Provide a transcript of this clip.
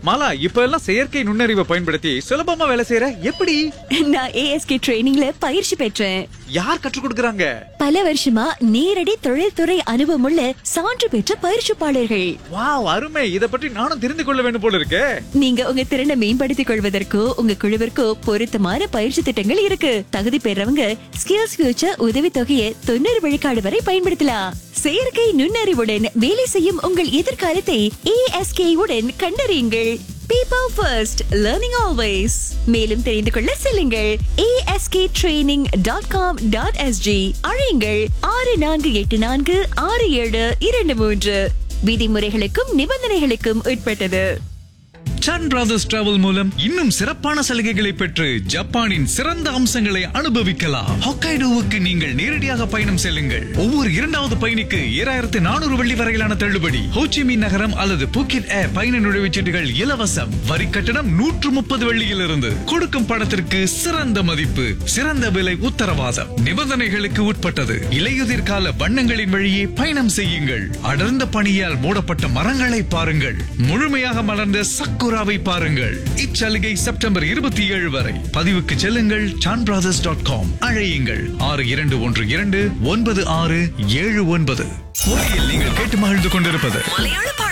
மாலா இப்ப எல்லாம் செயற்கை நுண்ணறிவை பயன்படுத்தி சுலபமா வேலை செய்யற எப்படி நான் ஏஎஸ்கே ட்ரைனிங்ல பயிற்சி பெற்றேன் யார் கற்றுக் கொடுக்கறாங்க பல வருஷமா நேரடி தொழில்துறை அனுபவமுள்ள சான்று பெற்ற பயிற்சிப்பாளர்கள் வாவ் அருமை இத பற்றி நானும் தெரிந்து கொள்ள வேண்டும் போல இருக்கே நீங்க உங்க திறனை மேம்படுத்திக் கொள்வதற்கோ உங்க குழுவிற்கோ பொருத்தமான பயிற்சி திட்டங்கள் இருக்கு தகுதி பெறவங்க ஸ்கில்ஸ் ஃபியூச்சர் உதவி தொகையை தொண்ணூறு விழுக்காடு வரை பயன்படுத்தலாம் செயற்கை நுண்ணறிவுடன் வேலை செய்யும் உங்கள் எதிர்காலத்தை ஏஎஸ்கே உடன் கண்டறியுங்கள் பீப்பிள் ஃபர்ஸ்ட் லேர்னிங் ஆல்வேஸ் மேலும் தெரிந்து கொள்ள செல்லுங்கள் ASK training dot com dot SG அழையுங்கள் ஆறு நான்கு எட்டு நான்கு ஆறு ஏழு இரண்டு மூன்று விதிமுறைகளுக்கும் நிபந்தனைகளுக்கும் உட்பட்டது சன் பிரதர்ஸ் டிராவல் மூலம் இன்னும் சிறப்பான சலுகைகளை பெற்று ஜப்பானின் சிறந்த அம்சங்களை அனுபவிக்கலாம் ஹொக்கைடோவுக்கு நீங்கள் நேரடியாக பயணம் செல்லுங்கள் ஒவ்வொரு இரண்டாவது பயணிக்கு ஏழாயிரத்து நானூறு வெள்ளி வரையிலான தள்ளுபடி ஹோச்சிமின் நகரம் அல்லது பூக்கெட் ஏர் பயண நுழைவுச்சீட்டுகள் இலவசம் வரி கட்டணம் நூற்று முப்பது வெள்ளியிலிருந்து கொடுக்கும் பணத்திற்கு சிறந்த மதிப்பு சிறந்த விலை உத்தரவாதம் நிபந்தனைகளுக்கு உட்பட்டது இலையுதிர் கால வண்ணங்களின் வழியே பயணம் செய்யுங்கள் அடர்ந்த பனியால் மூடப்பட்ட மரங்களை பாருங்கள் முழுமையாக மலர்ந்த சக்குராவை பாருங்கள் இச்சலுகை செப்டம்பர் இருபத்தி ஏழு வரை பதிவுக்கு செல்லுங்கள் சான் பிரதர்ஸ் டாட் காம் அழையுங்கள் ஆறு இரண்டு ஒன்று இரண்டு ஒன்பது ஆறு ஏழு ஒன்பது ஒலியில் நீங்கள் கேட்டு மகிழ்ந்து கொண்டிருப்பது மலையாள